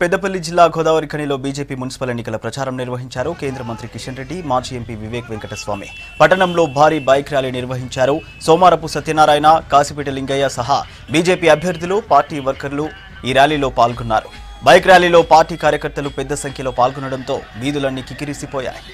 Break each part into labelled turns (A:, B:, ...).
A: పెద్దపల్లి జిల్లా Godavari ఖనిలో BJP municipal ఎన్నికల ప్రచారం నిర్వహించారు కేంద్ర మంత్రి కిషన్ రెడ్డి మాజీ ఎంపీ వివేక్ వెంకటస్వామి పట్టణంలో భారీ బైక్ ర్యాలీ నిర్వహించారు సోమారపు సత్యనారాయణ కాసిపేట లింగయ్య సహా బీజేపీ అభ్యర్థులు పార్టీ వర్కర్లు ఈ ర్యాలీలో పాల్గొన్నారు బైక్ ర్యాలీలో పార్టీ కార్యకర్తలు పెద్ద సంఖ్యలో పాల్గొనడంతో వీధులన్నీ కికిరిసిపోయాయి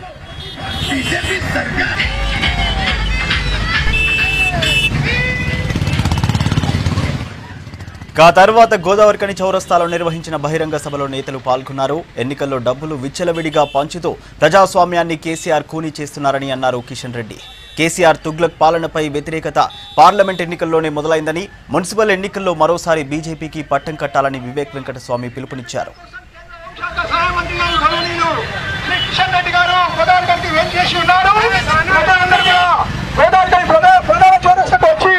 A: ఆ తర్వాత గోదావరికని చౌరస్తాలో నిర్వహించిన బహిరంగ సభలో నేతలు పాల్గొన్నారు ఎన్నికల్లో డబ్బులు విచ్చలవిడిగా పంచుతూ ప్రజాస్వామ్యాన్ని కేసీఆర్ కూనీ చేస్తున్నారని అన్నారు కిషన్ రెడ్డి కేసీఆర్ తుగ్లక్ పాలనపై వ్యతిరేకత పార్లమెంట్ ఎన్నికల్లోనే మొదలైందని మున్సిపల్ ఎన్నికల్లో మరోసారి బీజేపీకి పట్టం కట్టాలని వివేక్ వెంకటస్వామి పిలుపునిచ్చారు
B: శాఖ సహాయ మంత్రి గారు గౌరవనీయులు శ్రీ కిషన్ రెడ్డి గారు గోదావరి గారికి వేం చేసి ఉన్నారు ప్రజలందరూ కూడా గోదావరి గారి ప్రధాన ప్రధాన చౌరస్తకు వచ్చి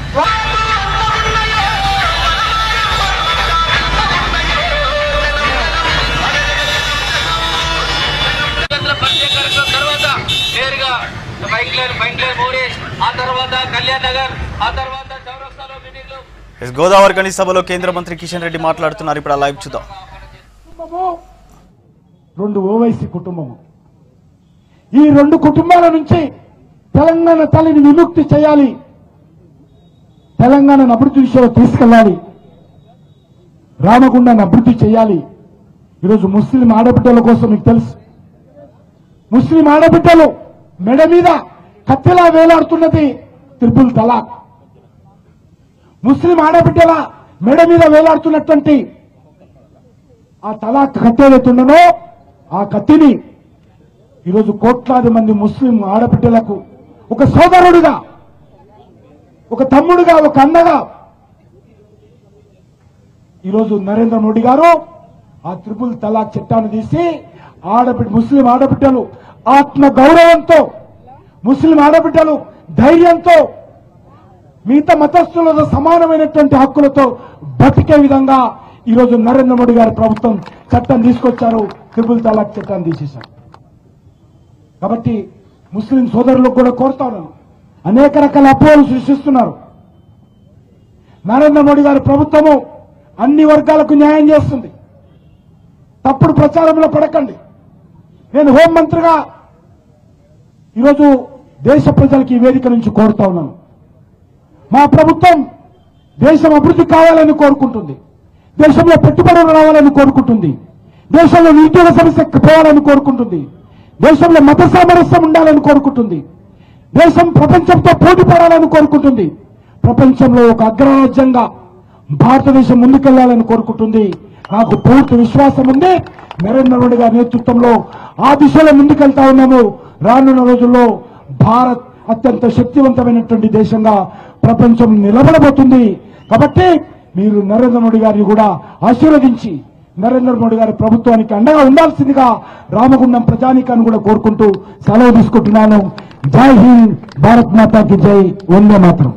C: గంటల పరిచయ కార్యక్రమం తర్వాత నేరుగా బైక్ లైన్ బైక్ లైన్ మూడి ఆ తర్వాత కళ్యాణ్ నగర్ ఆ తర్వాత చౌరస్తాలో మీటింగ్లు
A: ఎస్ గోదావరికని సభలో కేంద్ర మంత్రి కిషన్ రెడ్డి మాట్లాడుతున్నారు ఇప్పుడు ఆ లైవ్ చూద్దాం
D: కుటుంబము రెండు ఓవైసీ కుటుంబము ఈ రెండు కుటుంబాల నుంచి తెలంగాణ తల్లిని విముక్తి చేయాలి తెలంగాణను అభివృద్ధి దిశలో తీసుకెళ్ళాలి రామగుండాన్ని అభివృద్ధి చేయాలి ఈరోజు ముస్లిం ఆడబిడ్డల కోసం మీకు తెలుసు ముస్లిం ఆడబిడ్డలు మెడ మీద కత్తిలా వేలాడుతున్నది త్రిపుల్ తలాక్ ముస్లిం ఆడబిడ్డల మెడ మీద వేలాడుతున్నటువంటి ఆ తలాక్ కత్తి ఏదైతుండనో ఆ కత్తిని ఈరోజు కోట్లాది మంది ముస్లిం ఆడబిడ్డలకు ఒక సోదరుడిగా ఒక తమ్ముడుగా ఒక అన్నగా ఈరోజు నరేంద్ర మోడీ గారు ఆ త్రిపుల్ తలాక్ చట్టాన్ని తీసి ఆడబిడ్డ ముస్లిం ఆడబిడ్డలు ఆత్మ గౌరవంతో ముస్లిం ఆడబిడ్డలు ధైర్యంతో మిగతా మతస్థులతో సమానమైనటువంటి హక్కులతో బతికే విధంగా ఈరోజు నరేంద్ర మోడీ గారి ప్రభుత్వం చట్టం తీసుకొచ్చారు త్రిపుల్ తలాక్ చట్టాన్ని తీసేశారు కాబట్టి ముస్లిం సోదరులకు కూడా కోరుతా ఉన్నాను అనేక రకాల అపోహలు సృష్టిస్తున్నారు నరేంద్ర మోడీ గారి ప్రభుత్వము అన్ని వర్గాలకు న్యాయం చేస్తుంది తప్పుడు ప్రచారంలో పడకండి నేను హోంమంత్రిగా ఈరోజు దేశ ప్రజలకు ఈ వేదిక నుంచి కోరుతా ఉన్నాను మా ప్రభుత్వం దేశం అభివృద్ధి కావాలని కోరుకుంటుంది దేశంలో పెట్టుబడులు రావాలని కోరుకుంటుంది దేశంలో నిరుద్యోగ సమస్య పోవాలని కోరుకుంటుంది దేశంలో మత సామరస్యం ఉండాలని కోరుకుంటుంది దేశం ప్రపంచంతో పోటీ పడాలని కోరుకుంటుంది ప్రపంచంలో ఒక అగ్రరాజ్యంగా భారతదేశం ముందుకెళ్లాలని కోరుకుంటుంది నాకు పూర్తి విశ్వాసం ఉంది నరేంద్ర మోడీ గారి నేతృత్వంలో ఆ దిశలో ముందుకెళ్తా ఉన్నాము రానున్న రోజుల్లో భారత్ అత్యంత శక్తివంతమైనటువంటి దేశంగా ప్రపంచం నిలబడబోతుంది కాబట్టి మీరు నరేంద్ర మోడీ గారిని కూడా ఆశీర్వదించి నరేంద్ర మోడీ గారి ప్రభుత్వానికి అండగా ఉండాల్సిందిగా రామగుండం ప్రజానికాన్ని కూడా కోరుకుంటూ సెలవు తీసుకుంటున్నాను జై హింద్ భారత్ మాతాకి జై వందే మాత్రం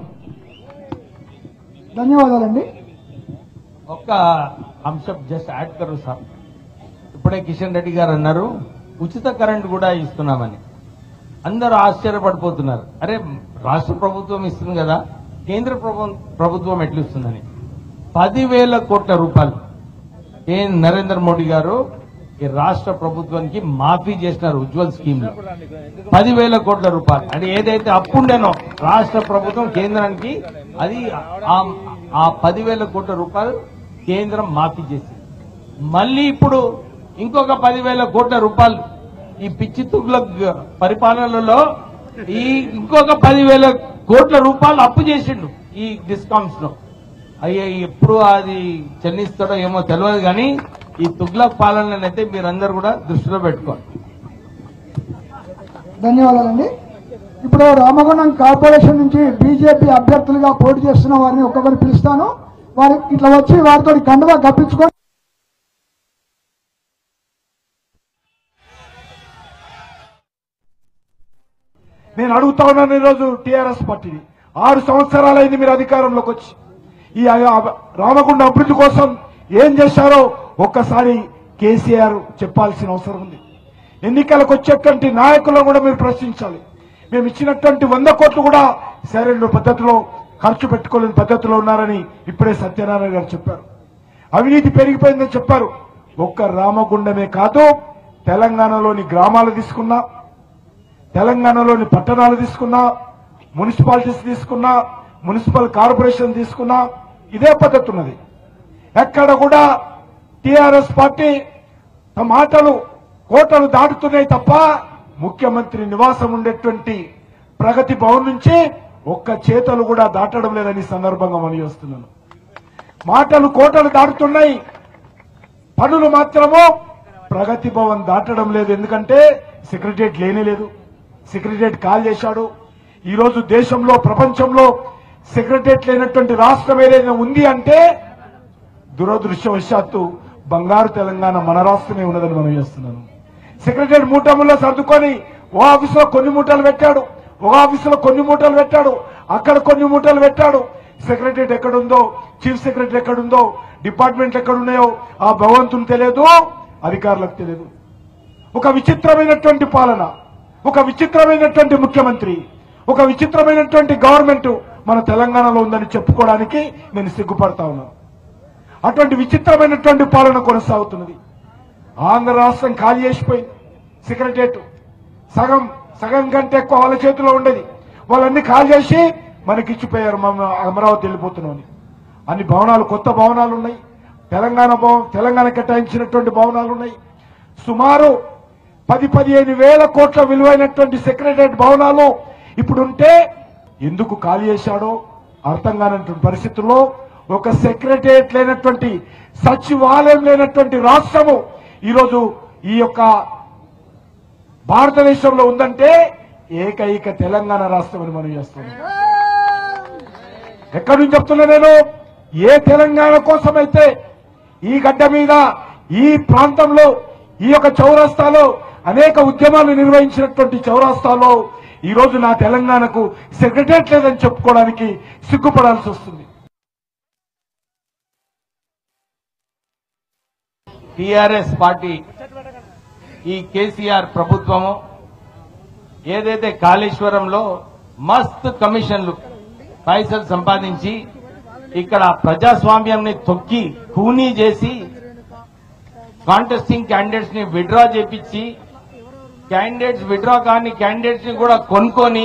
D: ధన్యవాదాలండి
E: ఒక్క అంశం జస్ట్ యాడ్ కరు సార్ ఇప్పుడే కిషన్ రెడ్డి గారు అన్నారు ఉచిత కరెంట్ కూడా ఇస్తున్నామని అందరూ ఆశ్చర్యపడిపోతున్నారు అరే రాష్ట్ర ప్రభుత్వం ఇస్తుంది కదా కేంద్ర ప్రభు- ప్రభుత్వం ఎట్లా ఇస్తుందని పదివేల కోట్ల రూపాయలు ఏ నరేంద్ర మోడీ గారు ఈ రాష్ట్ర ప్రభుత్వానికి మాఫీ చేసినారు ఉజ్వల్ స్కీమ్ లో పదివేల కోట్ల రూపాయలు అంటే ఏదైతే అప్పుండేనో రాష్ట్ర ప్రభుత్వం కేంద్రానికి అది ఆ- ఆ పదివేల కోట్ల రూపాయలు కేంద్రం మాఫీ చేసింది మళ్ళీ ఇప్పుడు ఇంకొక పదివేల కోట్ల రూపాయలు ఈ పిచ్చి తుగ్ల పరిపాలనలో ఈ ఇంకొక పదివేల కోట్ల రూపాయలు అప్పు చేసిండు ఈ డిస్కౌంట్స్ లో అయ్యే ఎప్పుడు అది చెల్లిస్తాడో ఏమో తెలియదు కానీ ఈ తుగ్లక్ పాలననైతే మీరందరూ కూడా దృష్టిలో పెట్టుకోండి
D: ధన్యవాదాలండి ఇప్పుడు రామగుండం కార్పొరేషన్ నుంచి బీజేపీ అభ్యర్థులుగా పోటీ చేస్తున్న వారిని ఒక్కొక్కరు పిలుస్తాను వారి ఇట్లా వచ్చి వారితో కండువా కప్పించుకొని నేను అడుగుతా ఉన్నాను ఈరోజు టీఆర్ఎస్ పార్టీని ఆరు సంవత్సరాలైంది మీరు అధికారంలోకి వచ్చి ఈ అ- రామగుండ అభివృద్ధి కోసం ఏం చేశారో ఒక్కసారి కేసీఆర్ చెప్పాల్సిన అవసరం ఉంది ఎన్నికలకు వచ్చేటువంటి నాయకులను కూడా మీరు ప్రశ్నించాలి మేము ఇచ్చినటువంటి వంద కోట్లు కూడా సరైన పద్ధతిలో ఖర్చు పెట్టుకోలేని పద్ధతిలో ఉన్నారని ఇప్పుడే సత్యనారాయణ గారు చెప్పారు అవినీతి పెరిగిపోయిందని చెప్పారు ఒక్క రామగుండమే కాదు తెలంగాణలోని గ్రామాలు తీసుకున్నా తెలంగాణలోని పట్టణాలు తీసుకున్నా మున్సిపాలిటీస్ తీసుకున్నా మున్సిపల్ కార్పొరేషన్ తీసుకున్నా ఇదే పద్ధతి ఉన్నది ఎక్కడ కూడా టిఆర్ఎస్ పార్టీ తమ మాటలు కోటలు దాటుతున్నాయి తప్ప ముఖ్యమంత్రి నివాసం ఉండేటువంటి ప్రగతి భవన్ నుంచి ఒక్క చేతలు కూడా దాటడం లేదని ఈ సందర్భంగా మనం చేస్తున్నాను మాటలు కోటలు దాటుతున్నాయి పనులు మాత్రము ప్రగతి భవన్ దాటడం లేదు ఎందుకంటే సెక్రటరియట్ లేనే లేదు సెక్రటరియట్ కాల్ చేశాడు ఈ రోజు దేశంలో ప్రపంచంలో సెక్రటరియట్ లేనటువంటి రాష్ట్రం ఏదైనా ఉంది అంటే దురదృష్టవశాత్తు బంగారు తెలంగాణ మన రాష్ట్రమే ఉన్నదని మనం చేస్తున్నాను సెక్రటరియట్ మూటముల్లో సర్దుకొని ఓ ఆఫీసులో కొన్ని మూటలు పెట్టాడు ఓ ఆఫీసులో కొన్ని మూటలు పెట్టాడు అక్కడ కొన్ని మూటలు పెట్టాడు సెక్రటరియట్ ఎక్కడుందో చీఫ్ సెక్రటరీ ఎక్కడుందో డిపార్ట్మెంట్లు ఎక్కడున్నాయో ఆ భగవంతుని తెలియదు అధికారులకు తెలియదు ఒక విచిత్రమైనటువంటి పాలన ఒక విచిత్రమైనటువంటి ముఖ్యమంత్రి ఒక విచిత్రమైనటువంటి గవర్నమెంట్ మన తెలంగాణలో ఉందని చెప్పుకోవడానికి నేను సిగ్గుపడతా ఉన్నాను అటువంటి విచిత్రమైనటువంటి పాలన కొనసాగుతున్నది ఆంధ్ర రాష్ట్రం ఖాళీ చేసిపోయింది సెక్రటరియట్ సగం సగం కంటే ఎక్కువ వాళ్ళ చేతిలో ఉండేది వాళ్ళన్ని ఖాళీ చేసి మనకి ఇచ్చిపోయారు మనం అమరావతి వెళ్ళిపోతున్నాం అన్ని భవనాలు కొత్త భవనాలు ఉన్నాయి తెలంగాణ భవన్ తెలంగాణ కేటాయించినటువంటి భవనాలు ఉన్నాయి సుమారు పది పదిహేను వేల కోట్ల విలువైనటువంటి సెక్రటరియట్ భవనాలు ఇప్పుడు ఉంటే ఎందుకు ఖాళీ చేశాడో అర్థం కానటువంటి పరిస్థితుల్లో ఒక సెక్రటరియట్ లేనటువంటి సచివాలయం లేనటువంటి రాష్ట్రము ఈరోజు ఈ యొక్క భారతదేశంలో ఉందంటే ఏకైక తెలంగాణ రాష్ట్రం అని మనం చేస్తున్నాం ఎక్కడి నుంచి చెప్తున్నా నేను ఏ తెలంగాణ కోసమైతే ఈ గడ్డ మీద ఈ ప్రాంతంలో ఈ యొక్క చౌరస్తాలో అనేక ఉద్యమాలు నిర్వహించినటువంటి చౌరస్తాలో ఈ రోజు నా తెలంగాణకు సెక్రటరియట్ లేదని చెప్పుకోవడానికి సిగ్గుపడాల్సి వస్తుంది
E: టిఆర్ఎస్ పార్టీ ఈ కేసీఆర్ ప్రభుత్వము ఏదైతే కాళేశ్వరంలో మస్త్ కమిషన్లు పైసలు సంపాదించి ఇక్కడ ప్రజాస్వామ్యంని తొక్కి కూనీ చేసి కాంటెస్టింగ్ క్యాండిడేట్స్ ని విడ్రా చేపించి క్యాండిడేట్స్ విడ్రా కాని క్యాండిడేట్స్ ని కూడా కొనుక్కొని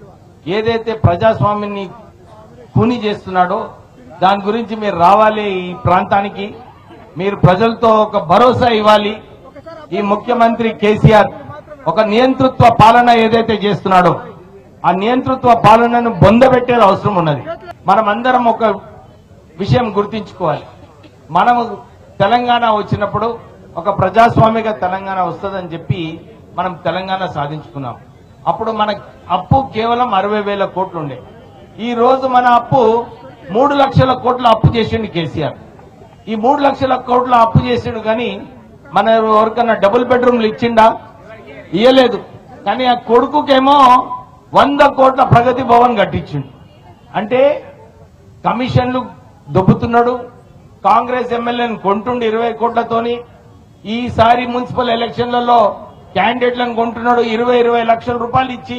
E: ఏదైతే ప్రజాస్వామ్యాన్ని కూని చేస్తున్నాడో దాని గురించి మీరు రావాలి ఈ ప్రాంతానికి మీరు ప్రజలతో ఒక భరోసా ఇవ్వాలి ఈ ముఖ్యమంత్రి కేసీఆర్ ఒక నియంతృత్వ పాలన ఏదైతే చేస్తున్నాడో ఆ నియంతృత్వ పాలనను బొందబెట్టే అవసరం ఉన్నది మనం అందరం ఒక విషయం గుర్తించుకోవాలి మనము తెలంగాణ వచ్చినప్పుడు ఒక ప్రజాస్వామిక తెలంగాణ వస్తుందని చెప్పి మనం తెలంగాణ సాధించుకున్నాం అప్పుడు మన అప్పు కేవలం అరవై వేల కోట్లు ఉండే ఈ రోజు మన అప్పు మూడు లక్షల కోట్ల అప్పు చేసిండు కేసీఆర్ ఈ మూడు లక్షల కోట్ల అప్పు చేసిండు కానీ మన ఎవరికన్నా డబుల్ బెడ్రూమ్లు ఇచ్చిండా ఇయ్యలేదు కానీ ఆ కొడుకుకేమో వంద కోట్ల ప్రగతి భవన్ కట్టించిండు అంటే కమిషన్లు దొబ్బుతున్నాడు కాంగ్రెస్ ఎమ్మెల్యేని కొంటుండు ఇరవై కోట్లతోని ఈసారి మున్సిపల్ ఎలక్షన్లలో క్యాండిడేట్లను కొంటున్నాడు ఇరవై ఇరవై లక్షల రూపాయలు ఇచ్చి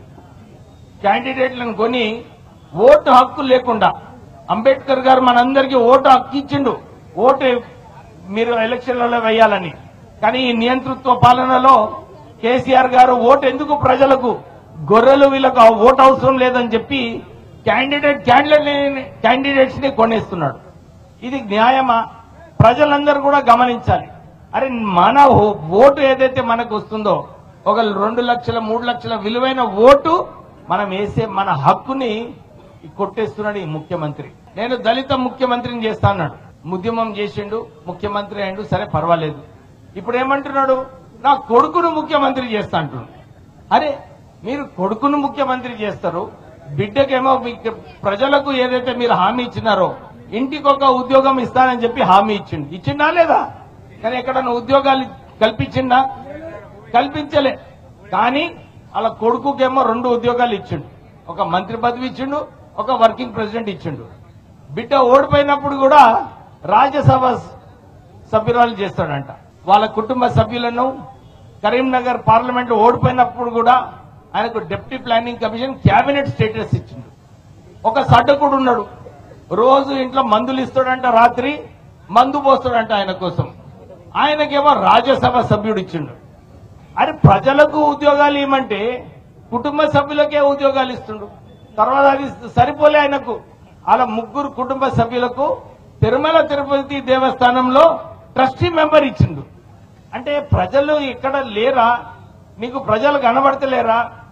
E: క్యాండిడేట్లను కొని ఓటు హక్కు లేకుండా అంబేద్కర్ గారు మనందరికీ ఓటు హక్కు ఇచ్చిండు ఓటు మీరు ఎలక్షన్లలో వేయాలని కానీ ఈ నియంతృత్వ పాలనలో కేసీఆర్ గారు ఓటు ఎందుకు ప్రజలకు గొర్రెలు వీళ్ళకు ఆ ఓటు అవసరం లేదని చెప్పి క్యాండిడేట్ క్యాండిడేట్ క్యాండిడేట్స్ ని కొనేస్తున్నాడు ఇది న్యాయమా ప్రజలందరూ కూడా గమనించాలి అరే మన ఓ- ఓటు ఏదైతే మనకు వస్తుందో ఒక రెండు లక్షల మూడు లక్షల విలువైన ఓటు మనం వేసే మన హక్కుని కొట్టేస్తున్నాడు ఈ ముఖ్యమంత్రి నేను దళిత ముఖ్యమంత్రిని చేస్తా అన్నాడు ఉద్యమం చేసిండు ముఖ్యమంత్రి అయిండు సరే పర్వాలేదు ఇప్పుడు ఏమంటున్నాడు నా కొడుకును ముఖ్యమంత్రి చేస్తా అంటున్నాడు అరే మీరు కొడుకును ముఖ్యమంత్రి చేస్తారు బిడ్డకేమో మీకు ప్రజలకు ఏదైతే మీరు హామీ ఇచ్చినారో ఇంటికి ఒక ఉద్యోగం ఇస్తానని చెప్పి హామీ ఇచ్చిండు ఇచ్చిండా లేదా కానీ ఎక్కడన్నా ఉద్యోగాలు కల్పించిండా కల్పించలే కానీ అలా కొడుకుకేమో రెండు ఉద్యోగాలు ఇచ్చిండు ఒక మంత్రి పదవి ఇచ్చిండు ఒక వర్కింగ్ ప్రెసిడెంట్ ఇచ్చిండు బిడ్డ ఓడిపోయినప్పుడు కూడా రాజ్యసభ సభ్యురాలు చేస్తాడంట వాళ్ళ కుటుంబ సభ్యులను కరీంనగర్ పార్లమెంట్ ఓడిపోయినప్పుడు కూడా ఆయనకు deputy planning commission cabinet status ఇచ్చిండు ఒక సడ్డకుడు ఉన్నాడు రోజు ఇంట్లో మందులు ఇస్తాడంట రాత్రి మందు పోస్తాడంట ఆయన కోసం ఆయనకేమో రాజ్యసభ సభ్యుడు ఇచ్చిండు అరే ప్రజలకు ఉద్యోగాలు ఇవ్వమంటే కుటుంబ సభ్యులకే ఉద్యోగాలు ఇస్తుండు తర్వాత అది సరిపోలే ఆయనకు అలా ముగ్గురు కుటుంబ సభ్యులకు తిరుమల తిరుపతి దేవస్థానంలో ట్రస్టీ మెంబర్ ఇచ్చిండు అంటే ప్రజలు ఇక్కడ లేరా మీకు ప్రజలు కనబడతలేరా